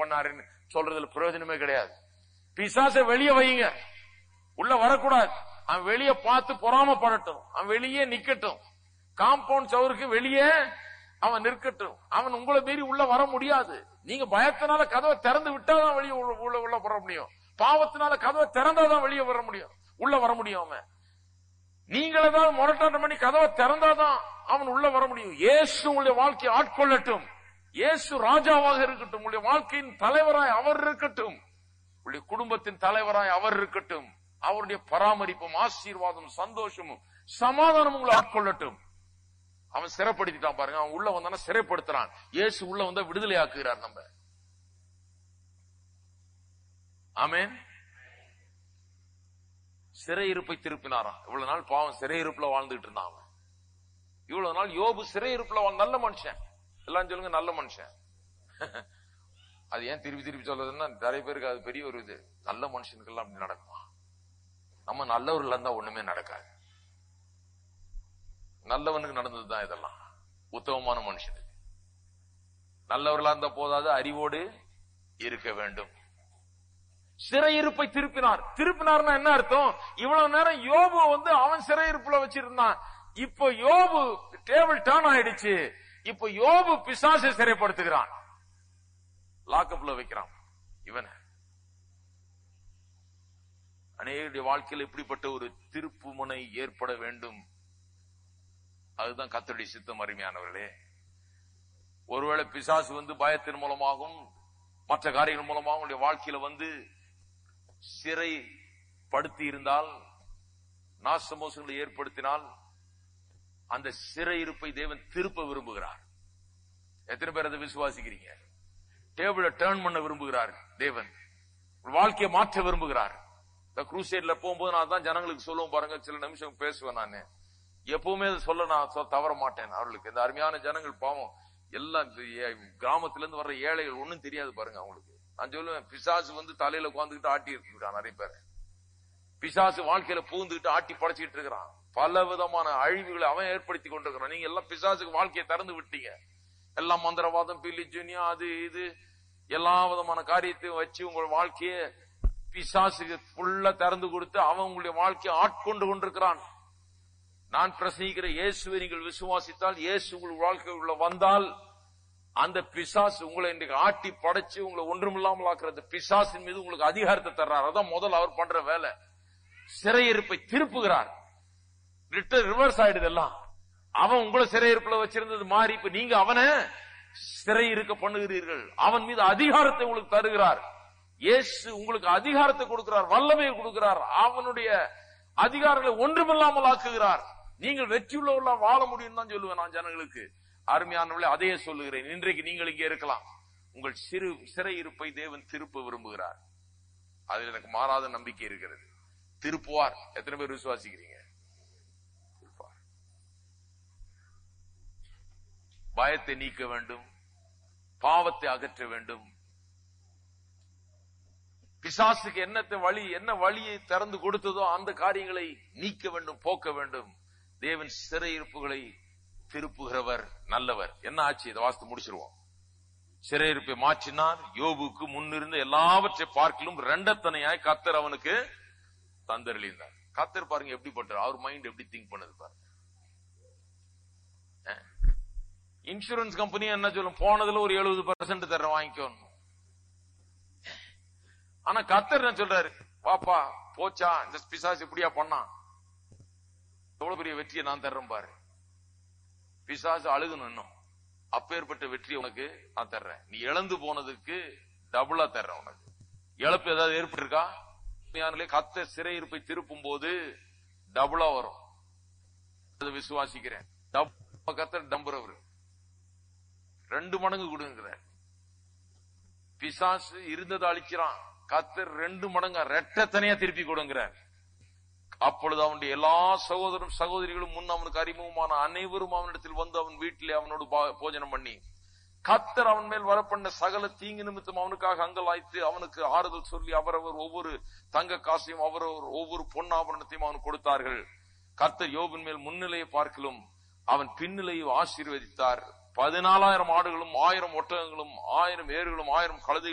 பண்ணாருன்னு சொல்றதுல பிரயோஜனமே கிடையாது பிசாசை வெளியே வையுங்க உள்ள வரக்கூடாது அவன் வெளியே பார்த்து பொறாமப்படட்டும் அவன் வெளியே நிக்கட்டும் காம்பவுண்ட் சவருக்கு வெளியே அவன் நிற்கட்டும் அவன் உங்களை மீறி உள்ள வர முடியாது நீங்க பயத்தினால கதவை திறந்து விட்டாதான் வெளியே உள்ள உள்ள உள்ள வர முடியும் பாவத்தினால கதவை திறந்தாதான் வெளியே வர முடியும் உள்ள வர முடியும் அவன் நீங்கள் ஏதாவது முரட்டாட்டம் பண்ணி கதவை திறந்தாதான் அவன் உள்ள வர முடியும் இயேசு உங்களுடைய வாழ்க்கையை ஆட்கொள்ளட்டும் இயேசு ராஜாவாக இருக்கட்டும் உங்களுடைய வாழ்க்கையின் தலைவராய் அவர் இருக்கட்டும் உங்களுடைய குடும்பத்தின் தலைவராய் அவர் இருக்கட்டும் அவருடைய பராமரிப்பும் ஆசீர்வாதம் சந்தோஷமும் சமாதானமும் உங்களை ஆட்கொள்ளட்டும் அவன் சிறைப்படுத்திட்டான் பாருங்க அவன் உள்ள வந்தானா சிறைப்படுத்துறான் இயேசு உள்ள வந்தா விடுதலை ஆக்குகிறார் நம்ம ஆமென் சிறையிருப்பை திருப்பினாராம் இவ்வளவு நாள் பாவம் சிறையிருப்புல வாழ்ந்துட்டு இருந்தான் அவன் இவ்வளவு நாள் யோபு சிறையிருப்புல வாழ் நல்ல மனுஷன் எல்லாம் சொல்லுங்க நல்ல மனுஷன் அது ஏன் திருப்பி திருப்பி சொல்றதுன்னா நிறைய பேருக்கு அது பெரிய ஒரு இது நல்ல மனுஷனுக்கெல்லாம் அப்படி நடக்குமா நம்ம நல்லவர்கள் இருந்தா ஒண்ணுமே நடக்காது நல்லவனுக்கு நடந்ததுதான் இதெல்லாம் உத்தமமான மனுஷனுக்கு நல்லவர்களா இருந்த போதாது அறிவோடு இருக்க வேண்டும் சிறையிருப்பை திருப்பினார் திருப்பினார்னா என்ன அர்த்தம் இவ்வளவு நேரம் யோபு வந்து அவன் சிறையிருப்புல வச்சிருந்தான் இப்போ யோபு டேபிள் டர்ன் ஆயிடுச்சு இப்போ யோபு பிசாசை சிறைப்படுத்துகிறான் லாக்கப்ல வைக்கிறான் இவனை அநேகருடைய வாழ்க்கையில் இப்படிப்பட்ட ஒரு திருப்பு முனை ஏற்பட வேண்டும் அதுதான் கத்தருடைய சித்தம் அருமையானவர்களே ஒருவேளை பிசாசு வந்து பயத்தின் மூலமாகவும் மற்ற காரியங்கள் மூலமாக உங்களுடைய வாழ்க்கையில வந்து சிறை படுத்தி இருந்தால் நாசமோசங்களை ஏற்படுத்தினால் அந்த சிறை இருப்பை தேவன் திருப்ப விரும்புகிறார் எத்தனை பேர் அதை விசுவாசிக்கிறீங்க டேபிள டேர்ன் பண்ண விரும்புகிறார் தேவன் உங்கள் வாழ்க்கையை மாற்ற விரும்புகிறார் இந்த குரூசைட்ல போகும்போது நான் தான் ஜனங்களுக்கு சொல்லுவோம் பாருங்க சில நிமிஷம் பேசுவேன் நான் எப்பவுமே அதை சொல்ல நான் சொ- தவற மாட்டேன் அவர்களுக்கு இந்த அருமையான ஜனங்கள் பாவம் எல்லாம் இந்த ஏ- கிராமத்துல இருந்து வர்ற ஏழைகள் ஒண்ணும் தெரியாது பாருங்க அவங்களுக்கு நான் சொல்லுவேன் பிசாசு வந்து தலையில உட்காந்துக்கிட்டு ஆட்டி இருக்கிறான் நிறைய பேர் பிசாசு வாழ்க்கையில பூந்துக்கிட்டு ஆட்டி படைச்சிட்டு இருக்கிறான் பல விதமான அழிவுகளை அவன் ஏற்படுத்தி கொண்டிருக்கிறான் நீங்க எல்லாம் பிசாசுக்கு வாழ்க்கையை திறந்து விட்டீங்க எல்லாம் மந்திரவாதம் பில்லிஜுனியா அது இது எல்லா விதமான காரியத்தையும் வச்சு உங்கள் வாழ்க்கையை பிசாசுக்கு ஃபுல்லா திறந்து கொடுத்து அவன் உங்களுடைய வாழ்க்கையை ஆட்கொண்டு கொண்டிருக்கிறான் நான் பிரசங்கிக்கிற இயேசுவை நீங்கள் விசுவாசித்தால் இயேசு உங்கள் வாழ்க்கைக்குள்ள வந்தால் அந்த பிசாசு உங்களை இன்றைக்கு ஆட்டி படைச்சு உங்களை ஒன்றுமில்லாமல் ஆக்குற அந்த பிசாசின் மீது உங்களுக்கு அதிகாரத்தை தர்றார் அதான் முதல்ல அவர் பண்ற வேலை சிறையிருப்பை திருப்புகிறார் ரிட்டர் ரிவர்ஸ் ஆயிடுது எல்லாம் அவன் உங்களை சிறையிருப்புல வச்சிருந்தது மாறி இப்ப நீங்க அவனை சிறை இருக்க பண்ணுகிறீர்கள் அவன் மீது அதிகாரத்தை உங்களுக்கு தருகிறார் இயேசு உங்களுக்கு அதிகாரத்தை கொடுக்கிறார் வல்லமையை கொடுக்கிறார் அவனுடைய அதிகாரங்களை ஒன்றுமில்லாமல் ஆக்குகிறார் நீங்கள் வெற்றியுள்ளவர்களா வாழ முடியும் தான் சொல்லுவேன் நான் ஜனங்களுக்கு அருமையானவர்களே அதையே சொல்லுகிறேன் இன்றைக்கு நீங்கள் இங்கே இருக்கலாம் உங்கள் சிறு சிறை இருப்பை தேவன் திருப்ப விரும்புகிறார் அதில் எனக்கு மாறாத நம்பிக்கை இருக்கிறது திருப்புவார் எத்தனை பேர் விசுவாசிக்கிறீங்க திருப்புவார் பயத்தை நீக்க வேண்டும் பாவத்தை அகற்ற வேண்டும் பிசாசுக்கு என்னத்தை வழி என்ன வழியை திறந்து கொடுத்ததோ அந்த காரியங்களை நீக்க வேண்டும் போக்க வேண்டும் தேவன் சிறையிருப்புகளை திருப்புகிறவர் நல்லவர் என்ன ஆச்சு இதை வாசித்து முடிச்சிருவோம் சிறையிருப்பை மாற்றினார் யோபுக்கு முன்னிருந்த எல்லாவற்றை பார்க்கிலும் ரெண்டத்தனையாய் கத்தர் அவனுக்கு தந்தரளிந்தார் கத்தர் பாருங்க எப்படிப்பட்டார் அவர் மைண்ட் எப்படி திங்க் பண்ணது பாருங்க இன்சூரன்ஸ் கம்பெனி என்ன சொல்லும் போனதுல ஒரு எழுபது பர்சன்ட் தர்றேன் வாங்கிக்கணும் ஆனா கத்தர் என்ன சொல்றாரு பாப்பா போச்சா இந்த பிசாசு இப்படியா பண்ணான் எவ்வளவு பெரிய வெற்றியை நான் தர்றேன் பாரு பிசாசு அழுகணும் இன்னும் அப்பேற்பட்ட வெற்றி உனக்கு நான் தர்றேன் நீ இழந்து போனதுக்கு டபுளா தர்றேன் உனக்கு இழப்பு ஏதாவது ஏற்பட்டிருக்கா உண்மையானலே கத்த சிறையிருப்பை திருப்பும் போது டபுளா வரும் அதை விசுவாசிக்கிறேன் டப் கத்தர் டம்புறவர் ரெண்டு மடங்கு கொடுங்கிறார் பிசாசு இருந்ததை அழிக்கிறான் கத்தர் ரெண்டு மடங்கா ரெட்டத்தனையா திருப்பி கொடுங்கிறார் அப்பொழுது அவனுடைய எல்லா சகோதரரும் சகோதரிகளும் முன் அவனுக்கு அறிமுகமான அனைவரும் அவனிடத்தில் வந்து அவன் வீட்டிலே அவனோடு பா- போஜனம் பண்ணி கத்தர் அவன் மேல் வரப்பண்ண சகல தீங்கு நிமித்தம் அவனுக்காக அங்கலாய்த்து அவனுக்கு ஆறுதல் சொல்லி அவரவர் ஒவ்வொரு தங்க காசையும் அவரவர் ஒவ்வொரு பொன்னாபரணத்தையும் அவனுக்கு கொடுத்தார்கள் கர்த்தர் யோபின் மேல் முன்னிலையை பார்க்கலும் அவன் பின்னிலையை ஆசீர்வதித்தார் பதினாலாயிரம் ஆடுகளும் ஆயிரம் ஒட்டகங்களும் ஆயிரம் ஏறுகளும் ஆயிரம் கழுதை